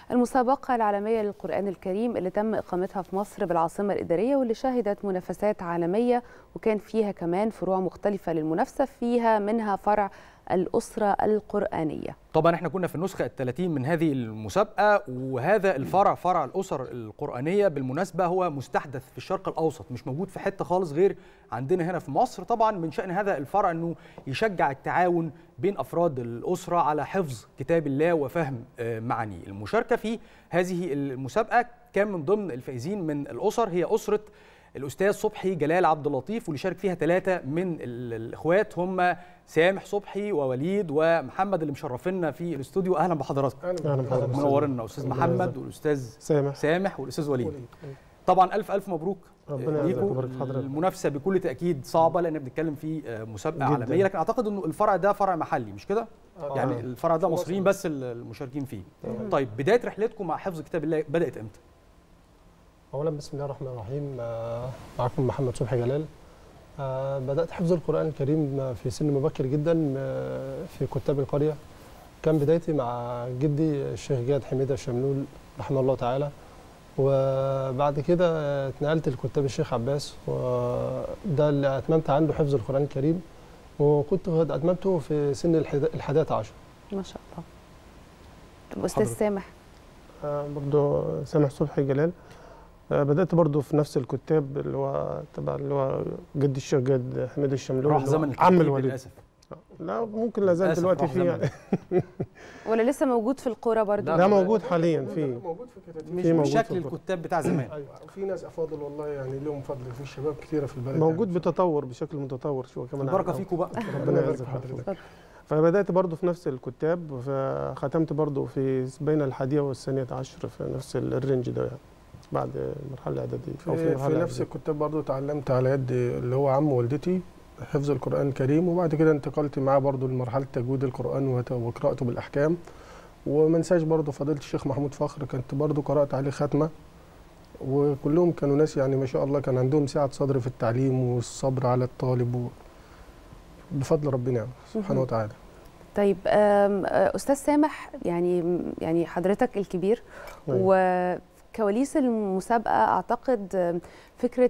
المسابقة العالمية للقرآن الكريم اللي تم إقامتها في مصر بالعاصمة الإدارية واللي شهدت منافسات عالمية وكان فيها كمان فروع مختلفة للمنافسة فيها منها فرع الأسرة القرآنية طبعا احنا كنا في النسخة الثلاثين من هذه المسابقة وهذا الفرع فرع الأسر القرآنية بالمناسبة هو مستحدث في الشرق الأوسط مش موجود في حتة خالص غير عندنا هنا في مصر طبعا من شأن هذا الفرع أنه يشجع التعاون بين أفراد الأسرة على حفظ كتاب الله وفهم معانيه المشاركة في هذه المسابقة كان من ضمن الفائزين من الأسر هي أسرة الاستاذ صبحي جلال عبد اللطيف واللي شارك فيها ثلاثه من الاخوات هم سامح صبحي ووليد ومحمد اللي مشرفينا في الاستوديو اهلا بحضراتكم اهلا بحضرتك منورنا استاذ محمد والاستاذ سامح سامح والاستاذ وليد طبعا الف الف مبروك ربنا ليكم المنافسه بكل تاكيد صعبه لان بنتكلم في مسابقه عالميه لكن اعتقد انه الفرع ده فرع محلي مش كده آه. يعني الفرع ده مصريين بس المشاركين فيه آه. طيب بدايه رحلتكم مع حفظ كتاب الله بدات امتى اولا بسم الله الرحمن الرحيم معكم محمد صبحي جلال بدات حفظ القران الكريم في سن مبكر جدا في كتاب القريه كان بدايتي مع جدي الشيخ جاد حميده الشملول رحمه الله تعالى وبعد كده اتنقلت لكتاب الشيخ عباس وده اللي اتممت عنده حفظ القران الكريم وكنت قد اتممته في سن الحادية عشر ما شاء الله طب استاذ سامح آه برضه سامح صبحي جلال بدات برضو في نفس الكتاب اللي هو تبع اللي هو جد الشيخ جد حميد الشملول راح زمن عم الوليد للاسف لا ممكن لا زال دلوقتي فيه يعني ولا لسه موجود في القرى برضه لا موجود حاليا في موجود في كتاتيب مش بشكل الكتاب بتاع زمان ايوه في ناس افاضل والله يعني لهم فضل في شباب كثيره في البلد موجود يعني. بتطور بشكل متطور شو كمان البركه فيكم بقى ربنا يعزك حضرتك فبدات برضو في نفس الكتاب فختمت برضو في بين الحادية والثانية عشر في نفس الرينج ده يعني. بعد المرحله الاعداديه او في, في نفس الكتاب برضو اتعلمت على يد اللي هو عم والدتي حفظ القران الكريم وبعد كده انتقلت معاه برضو لمرحله تجويد القران وقراءته بالاحكام وما انساش برضو فضيله الشيخ محمود فخر كنت برضو قرات عليه ختمه وكلهم كانوا ناس يعني ما شاء الله كان عندهم سعه صدر في التعليم والصبر على الطالب و... بفضل ربنا يعني سبحانه وتعالى طيب استاذ سامح يعني يعني حضرتك الكبير و كواليس المسابقه اعتقد فكره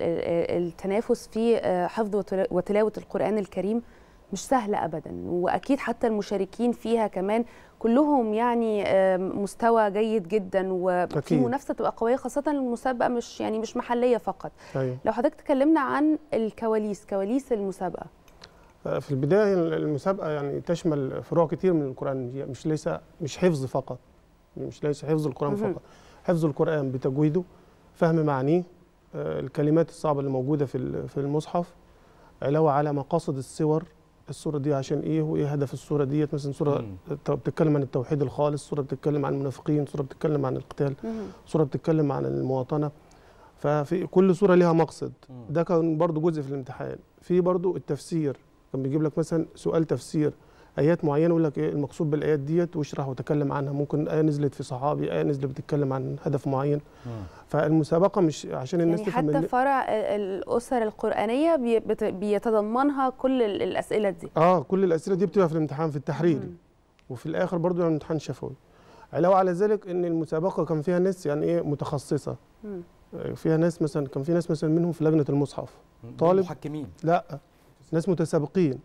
التنافس في حفظ وتلاوه القران الكريم مش سهله ابدا واكيد حتى المشاركين فيها كمان كلهم يعني مستوى جيد جدا وفي منافسه تبقى قويه خاصه المسابقه مش يعني مش محليه فقط أيوة. لو حضرتك تكلمنا عن الكواليس كواليس المسابقه في البدايه المسابقه يعني تشمل فروع كتير من القران مش ليس مش حفظ فقط مش ليس حفظ القران فقط حفظ القرآن بتجويده فهم معانيه الكلمات الصعبة اللي موجودة في في المصحف علاوة على مقاصد السور السورة دي عشان ايه وايه هدف السورة ديت مثلا سورة بتتكلم عن التوحيد الخالص سورة بتتكلم عن المنافقين سورة بتتكلم عن القتال سورة بتتكلم عن المواطنة ففي كل سورة ليها مقصد ده كان برضو جزء في الامتحان في برضو التفسير كان بيجيب لك مثلا سؤال تفسير ايات معينه يقول لك ايه المقصود بالايات ديت واشرح وتكلم عنها ممكن ايه نزلت في صحابي ايه نزلت بتتكلم عن هدف معين مم. فالمسابقه مش عشان الناس يعني حتى فرع الاسر القرانيه بيتضمنها كل الاسئله دي اه كل الاسئله دي بتبقى في الامتحان في التحريري مم. وفي الاخر برضو يعني امتحان شفوي علاوه على ذلك ان المسابقه كان فيها ناس يعني ايه متخصصه مم. فيها ناس مثلا كان في ناس مثلا منهم في لجنه المصحف طالب محكمين لا ناس متسابقين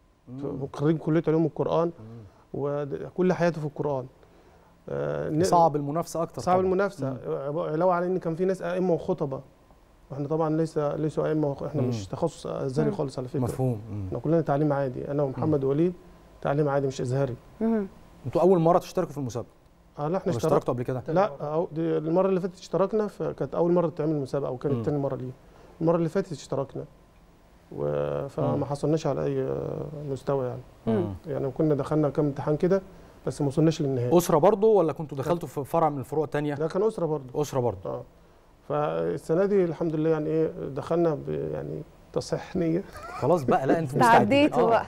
خريج كليه علوم القران وكل حياته في القران آه صعب المنافسه اكتر صعب طبعا. المنافسه علاوه على ان كان في ناس ائمه وخطبه واحنا طبعا ليس ليسوا ائمه احنا مم. مش تخصص ازهري خالص على فكره مفهوم احنا كلنا تعليم عادي انا ومحمد مم. وليد تعليم عادي مش ازهري انتوا اول مره تشتركوا في المسابقه اه لا احنا اشتركتوا قبل كده لا دي المره اللي فاتت اشتركنا فكانت اول مره تعمل مسابقه وكانت ثاني مره ليه المره اللي فاتت اشتركنا فما حصلناش على اي مستوى يعني مم. يعني كنا دخلنا كام امتحان كده بس ما وصلناش للنهائي اسره برضه ولا كنتوا دخلتوا في فرع من الفروع الثانيه لا كان اسره برضه اسره برضه اه فالسنه دي الحمد لله يعني ايه دخلنا يعني تصحيح نيه خلاص بقى لا انت تعديتوا بقى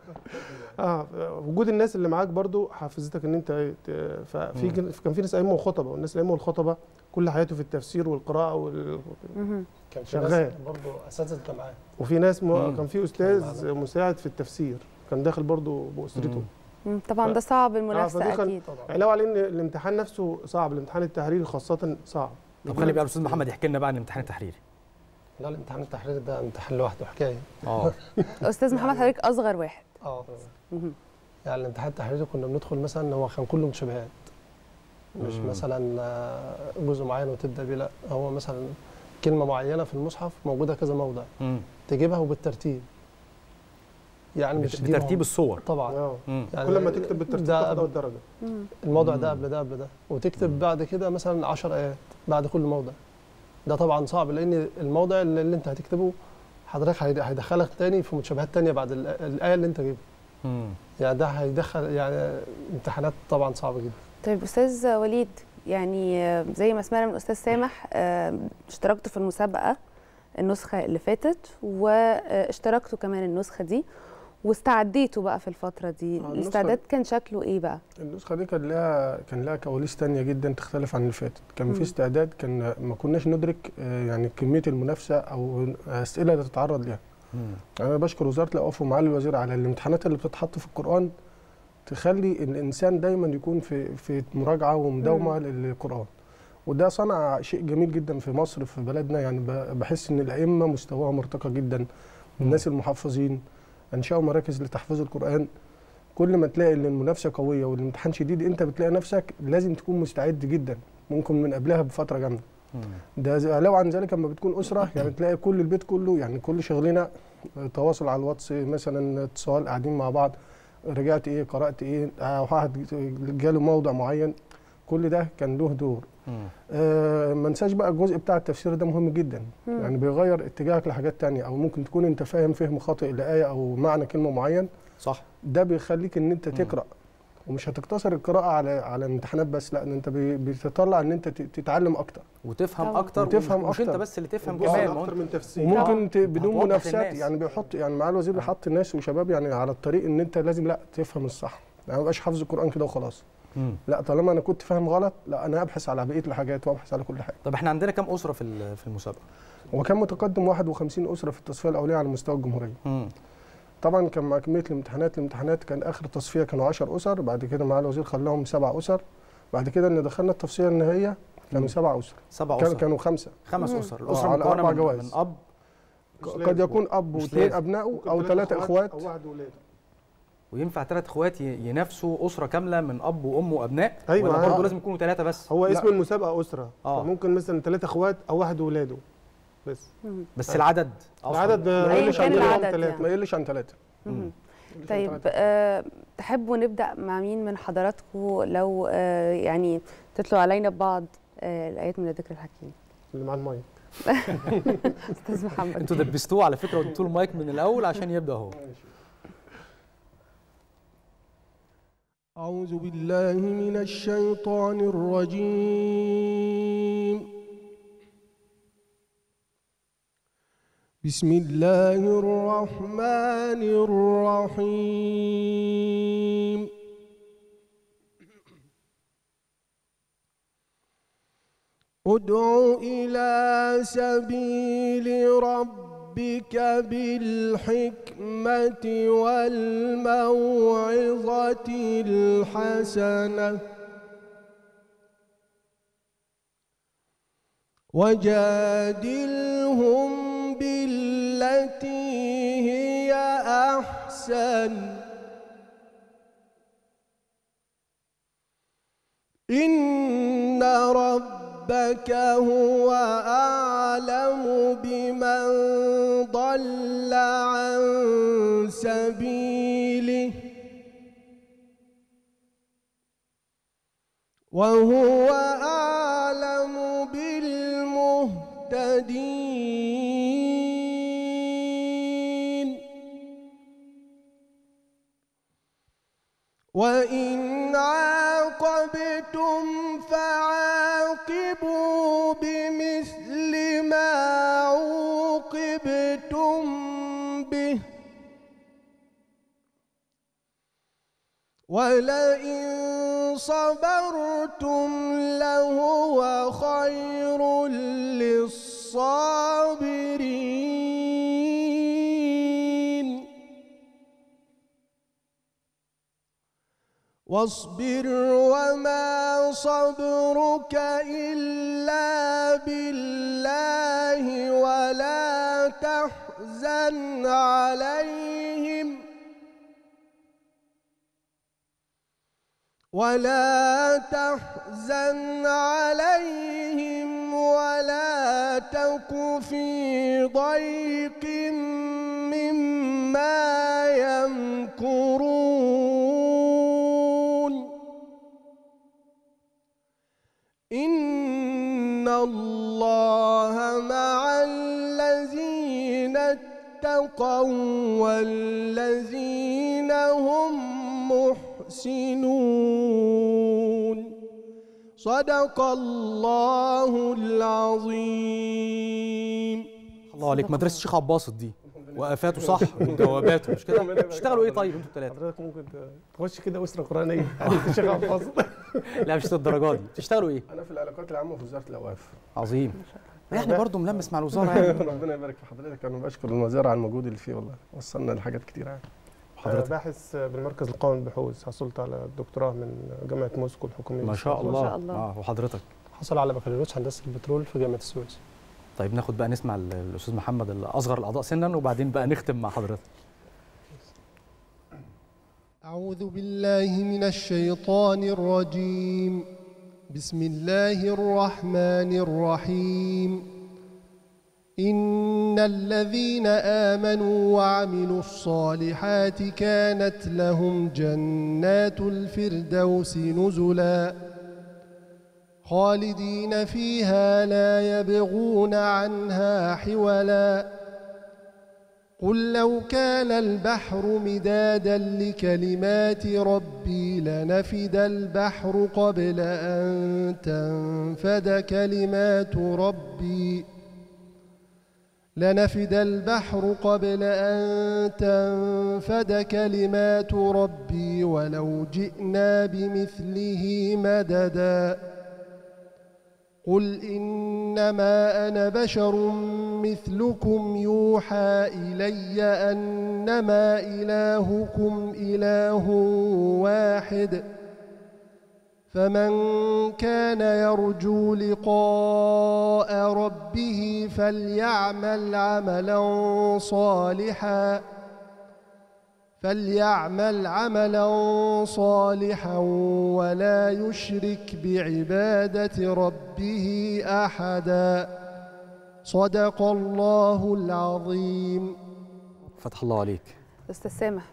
اه وجود الناس اللي معاك برضو حفزتك ان انت ففي كان في ناس ائمه وخطبه والناس الائمه والخطبه كل حياته في التفسير والقراءه وال كان شغال برضه اساتذه جامعات وفي ناس م... كان في استاذ مساعد في التفسير كان داخل برضه باسرته مم، طبعا ده صعب فدي المنافسه كان- اكيد علاوه على ان الامتحان نفسه صعب الامتحان التحريري خاصه صعب طب خلي بقى الاستاذ محمد يحكي لنا بقى عن الامتحان التحريري لا الامتحان التحريري ده امتحان لوحده حكايه اه استاذ محمد حضرتك اصغر واحد اه مهم. يعني الامتحان التحريري كنا بندخل مثلا هو كان كله متشابهات مش مم. مثلا آه، جزء معين وتبدا بيه لا هو مثلا كلمه معينه في المصحف موجوده كذا موضع مم. تجيبها وبالترتيب يعني مش بت- تجيبهم- بترتيب الصور طبعا اه مم. يعني كل ما تكتب بالترتيب ده تاخد اول درجه مم. الموضوع مم. ده قبل ده قبل ده وتكتب بعد كده مثلا 10 ايات بعد كل موضع ده طبعا صعب لان الموضع اللي اللي انت هتكتبه حضرتك هيد- هيدخلك تاني في متشابهات تانية بعد ال- الايه اللي انت جايبها مم. يعني ده هيدخل يعني امتحانات طبعا صعبه جدا طيب استاذ وليد يعني آه، زي ما سمعنا من استاذ سامح آه، اشتركتوا في المسابقه النسخه اللي فاتت واشتركتوا كمان النسخه دي واستعديتوا بقى في الفتره دي النسخة- الاستعداد كان شكله ايه بقى النسخه دي كان لها كان لها كواليس تانية جدا تختلف عن اللي فاتت كان مم. في استعداد كان ما كناش ندرك آه، يعني كميه المنافسه او الاسئله اللي تتعرض لها مم. انا بشكر وزاره الاوقاف ومعالي الوزير على الامتحانات اللي بتتحط في القران تخلي الانسان دايما يكون في في مراجعه ومداومه للقران وده صنع شيء جميل جدا في مصر في بلدنا يعني ب- بحس ان الائمه مستواهم مرتقى جدا الناس المحفظين انشأوا مراكز لتحفيظ القران كل ما تلاقي ان المنافسه قويه والامتحان شديد انت بتلاقي نفسك لازم تكون مستعد جدا ممكن من قبلها بفتره جامده مم. ده زي- علاوه عن ذلك لما بتكون اسره يعني تلاقي كل البيت كله يعني كل شغلنا تواصل على الواتس مثلا اتصال قاعدين مع بعض رجعت ايه قرات ايه آه، واحد جاله موضع معين كل ده كان له دور مم. آه ما ننساش بقى الجزء بتاع التفسير ده مهم جدا مم. يعني بيغير اتجاهك لحاجات تانية او ممكن تكون انت فاهم فهم خاطئ لايه او معنى كلمه معين صح ده بيخليك ان انت مم. تقرا ومش هتقتصر القراءه على على الامتحانات بس لا ده انت بي- بتطلع ان انت ت- تتعلم اكتر وتفهم طبعاً. اكتر وتفهم مش انت أكتر. بس اللي تفهم وتبص كمان على ما هو أكتر انت- من تفسير طبعاً. وممكن ت- بدون هتوضح منافسات للناس. يعني بيحط يعني معالي الوزير آه. بيحط ناس وشباب يعني على الطريق ان انت لازم لا تفهم الصح يعني ما يبقاش حافظ القران كده وخلاص مم. لا طالما انا كنت فاهم غلط لا انا ابحث على بقيه الحاجات وابحث على كل حاجه طب احنا عندنا كام اسره في ال- في المسابقه هو كان متقدم 51 اسره في التصفيه الاوليه على مستوى الجمهوريه مم. طبعا كان مع كميه الامتحانات الامتحانات كان اخر تصفيه كانوا 10 اسر بعد كده معالي الوزير خلاهم سبع اسر بعد كده ان دخلنا التصفيه النهائيه كانوا مم. سبع اسر سبع كان اسر كانوا خمسه خمس مم. اسر آه، الاسره على مكونه أربع من, جوائز. من اب قد يكون اب مش واثنين لازم. ابنائه او ثلاثه اخوات او واحد ولاد وينفع ثلاث اخوات ي- ينافسوا اسره كامله من اب وام وابناء أيوة، ولا آه. برضه لازم يكونوا ثلاثه بس هو لا. اسم المسابقه اسره آه. فممكن مثلا ثلاثه اخوات او واحد ولاده بس مم. بس العدد أوصل. العدد ما أيا يقلش كان عن العدد ثلاثه يعني. ما يقلش عن ثلاثه مم. طيب آه، تحبوا نبدا مع مين من حضراتكم لو آه، يعني تتلوا علينا ببعض آه، الايات من الذكر الحكيم اللي مع المايك استاذ محمد انتوا دبستوه على فكره واديتوا له المايك من الاول عشان يبدا هو أعوذ بالله من الشيطان الرجيم بسم الله الرحمن الرحيم ادع إلى سبيل ربك بالحكمة والموعظة الحسنة وجادلهم بالتي هي أحسن إن ربك هو أعلم بمن ضل عن سبيله وهو أعلم بالمهتدين وإن عاقبتم فعاقبوا بمثل ما عوقبتم به ولئن صبرتم لهو خير للصابرين واصبر وما صبرك إلا بالله ولا تحزن عليهم ولا تحزن عليهم ولا تك في ضيق مما يمكرون إن الله مع الذين اتقوا والذين هم محسنون صدق الله العظيم الله عليك مدرسه الشيخ عباسط دي وقفاته صح وجواباته مش كده بتشتغلوا ايه طيب انتوا الثلاثه حضرتك ممكن تخش كده اسره قرانيه الشيخ عباس لا مش الدرجه دي بتشتغلوا ايه انا في العلاقات العامه في وزاره الاوقاف عظيم يعني برضه ملمس مع الوزاره يعني ربنا يبارك في حضرتك انا بشكر الوزاره على المجهود اللي فيه والله وصلنا لحاجات كتير يعني حضرتك باحث بالمركز القومي للبحوث حصلت على الدكتوراه من جامعه موسكو الحكوميه ما شاء الله ما شاء الله. اه وحضرتك حصل على بكالوريوس هندسه البترول في جامعه السويس طيب ناخد بقى نسمع ال- الاستاذ محمد الاصغر الاعضاء سنا وبعدين بقى نختم مع حضرتك أعوذ بالله من الشيطان الرجيم بسم الله الرحمن الرحيم إن الذين آمنوا وعملوا الصالحات كانت لهم جنات الفردوس نزلا خالدين فيها لا يبغون عنها حولا قل لو كان البحر مدادا لكلمات ربي لنفد البحر قبل أن تنفد كلمات ربي لنفد البحر قبل أن تنفد كلمات ربي ولو جئنا بمثله مددا قل إنما أنا بشر مثلكم يوحى إلي أنما إلهكم إله واحد فمن كان يرجو لقاء ربه فليعمل عملا صالحا فليعمل عملا صالحا ولا يشرك بعبادة ربه أحدا صدق الله العظيم فتح الله عليك استاذ سامح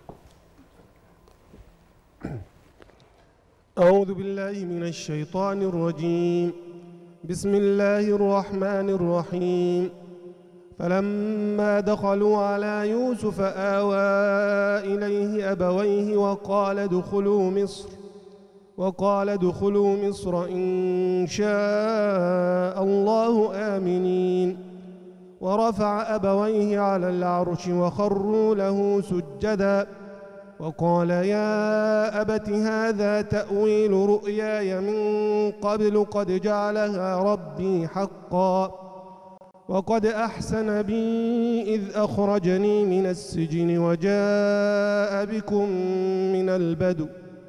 أعوذ بالله من الشيطان الرجيم بسم الله الرحمن الرحيم فلما دخلوا على يوسف آوى إليه أبويه وقال ادخلوا مصر وقال ادخلوا مصر إن شاء الله آمنين ورفع أبويه على العرش وخروا له سجداً وقال يا أبت هذا تأويل رؤياي من قبل قد جعلها ربي حقا وقد أحسن بي إذ أخرجني من السجن وجاء بكم من البدو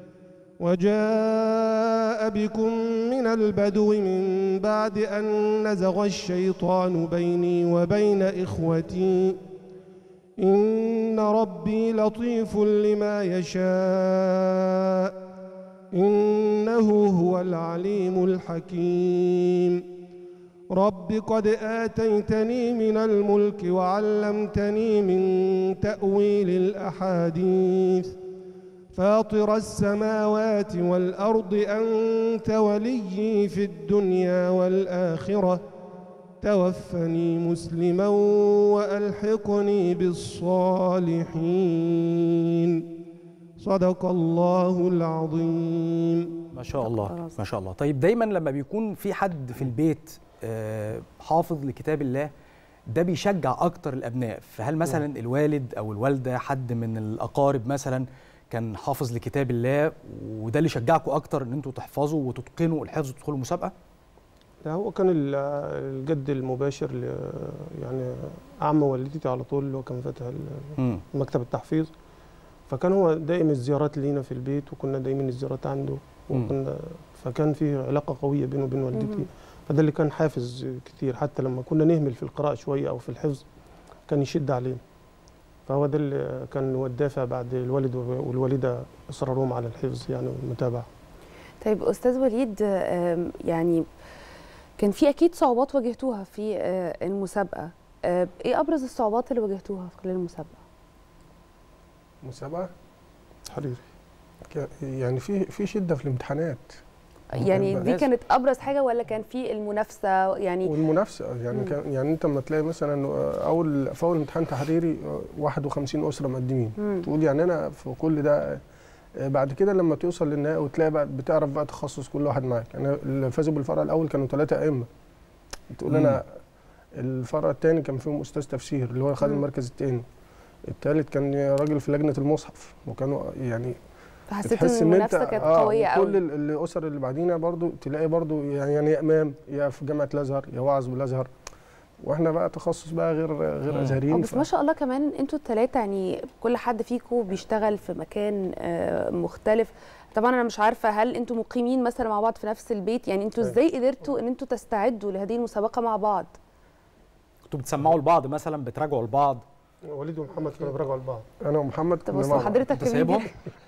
وجاء بكم من البدو من بعد أن نزغ الشيطان بيني وبين إخوتي إن ربي لطيف لما يشاء إنه هو العليم الحكيم رب قد آتيتني من الملك وعلمتني من تأويل الأحاديث فاطر السماوات والأرض أنت وليي في الدنيا والآخرة توفني مسلما وألحقني بالصالحين صدق الله العظيم ما شاء الله خلاص. ما شاء الله طيب دايما لما بيكون في حد في البيت آه، حافظ لكتاب الله ده بيشجع اكتر الابناء فهل مثلا الوالد او الوالده حد من الاقارب مثلا كان حافظ لكتاب الله وده اللي شجعكم اكتر ان انتوا تحفظوا وتتقنوا الحفظ وتدخلوا مسابقه لا هو كان ال- الجد المباشر ل يعني عم والدتي على طول اللي هو كان فاتح ال- امم مكتب التحفيظ فكان هو دائم الزيارات لينا في البيت وكنا دايما الزيارات عنده مم. وكنا فكان في علاقه قويه بينه وبين والدتي مهم. فده اللي كان حافز كتير حتى لما كنا نهمل في القراءه شويه او في الحفظ كان يشد علينا فهو ده اللي كان هو الدافع بعد الوالد والوالده اصرارهم على الحفظ يعني والمتابعه طيب استاذ وليد آم، يعني كان في اكيد صعوبات واجهتوها في آه، المسابقه آه، ايه ابرز الصعوبات اللي واجهتوها خلال المسابقه مسابقه حريري ك- يعني في في شده في الامتحانات يعني دي لازم. كانت ابرز حاجه ولا كان في المنافسه يعني والمنافسه يعني مم. كان يعني انت لما تلاقي مثلا اول في اول امتحان تحريري 51 اسره مقدمين مم. تقول يعني انا في كل ده آه، بعد كده لما توصل للنهائي وتلاقي بقى بتعرف بقى تخصص كل واحد معاك يعني اللي فازوا بالفرع الاول كانوا ثلاثه ائمه تقول مم. انا الفرع الثاني كان فيهم استاذ تفسير اللي هو خد مم. المركز الثاني الثالث كان راجل في لجنه المصحف وكانوا يعني فحسيت تحس ان ان المنافسه انت كانت آه قويه كل قوي ال- الاسر اللي بعدينا برضو تلاقي برضو يعني يعني يا امام يا في جامعه الازهر يا واعظ بالازهر واحنا بقى تخصص بقى غير غير مم. ازهريين بس ما شاء الله كمان انتوا الثلاثه يعني كل حد فيكم بيشتغل في مكان آه، مختلف طبعا انا مش عارفه هل انتوا مقيمين مثلا مع بعض في نفس البيت يعني انتوا ازاي قدرتوا ان انتوا تستعدوا لهذه المسابقه مع بعض كنتوا بتسمعوا لبعض مثلا بتراجعوا لبعض والدي ومحمد كانوا بيراجعوا لبعض انا ومحمد طب كنا بص مع بعض. حضرتك انت كمان سايبهم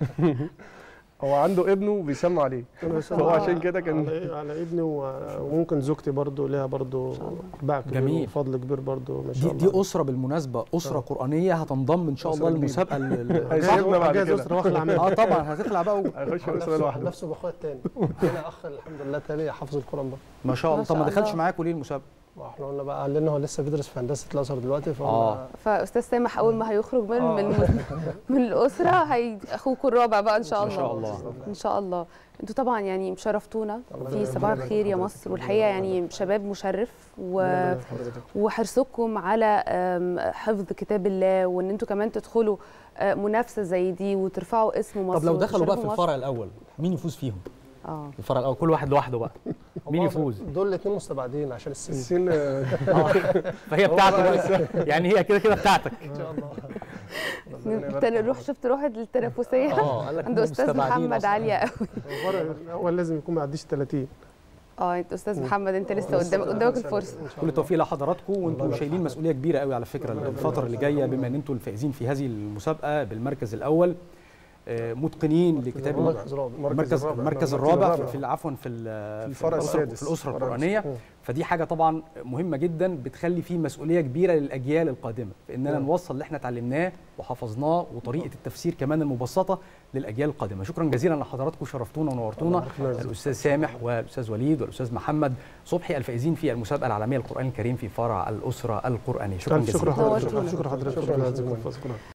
هو عنده ابنه بيسمع عليه كانوا فهو بيسمعوا عشان كده كان على, على ابني و- وممكن زوجتي برضو ليها برضو شاء الله. باع كبير جميل. وفضل كبير برضو ما دي شاء الله دي اسره بالمناسبه اسره آه. قرانيه هتنضم ان شاء أسرة الله كبيرة. للمسابقه ال- ال- هيسيبنا بعد جايز كده. اسره واخلع منها اه طبعا هتطلع بقى و- هيخش اسره نفسه لوحده نفسه باخويا التاني انا اخ الحمد لله تاني حافظ القران برضه ما شاء الله ما طب ما شاء دخلش الله. معاكم ليه المسابقه واحنا قلنا بقى لان هو لسه بيدرس في هندسه الازهر دلوقتي فقلنا آه. فاستاذ سامح اول ما هيخرج من آه. من, من الاسره هي اخوكم الرابع بقى ان شاء ما الله شاء الله. ان شاء الله انتوا طبعا يعني شرفتونا الله في يبارك صباح فيك. الخير يا مصر والحقيقه يعني شباب مشرف و... ربنا يحفظك. وحرصكم على آم، حفظ كتاب الله وان انتوا كمان تدخلوا آه، منافسه زي دي وترفعوا اسم مصر طب لو دخلوا بقى في وتشرفوا الفرع الاول مين يفوز فيهم مصر. اه الفرع الاول كل واحد لوحده بقى مين هم يفوز دول الاثنين مستبعدين عشان السن السن آه، فهي بتاعته بقى. يعني هي كده كده بتاعتك ان شاء الله تاني روح شفت روح التنافسيه اه قال لك عند هم استاذ مستبعدين محمد أصلاً. عاليه قوي الفرع الاول لازم يكون ما يعديش 30 اه انت استاذ محمد انت لسه قدامك قدامك الفرصه كل التوفيق لحضراتكم وانتم شايلين مسؤوليه كبيره قوي على فكره الفتره اللي جايه بما ان انتم الفائزين في هذه المسابقه بالمركز الاول آه، متقنين لكتاب الله مركز رابع المركز الرابع. المركز المركز الرابع الرابع. في عفوا في ال- في الفرع الأسرة- السادس. في الاسره الفرع القرانيه السادس. فدي حاجه طبعا مهمه جدا بتخلي فيه مسؤوليه كبيره للاجيال القادمه في اننا نعم. نوصل اللي احنا اتعلمناه وحفظناه وطريقه التفسير كمان المبسطه للاجيال القادمه شكرا جزيلا لحضراتكم شرفتونا ونورتونا الله يرزقك. الاستاذ سامح والاستاذ وليد والاستاذ محمد صبحي الفائزين في المسابقه العالميه للقران الكريم في فرع الاسره القرانيه شكرا ألف جزيلا شكرا حضرتك نورتونا. شكرا حضرتك شكرا جزيلا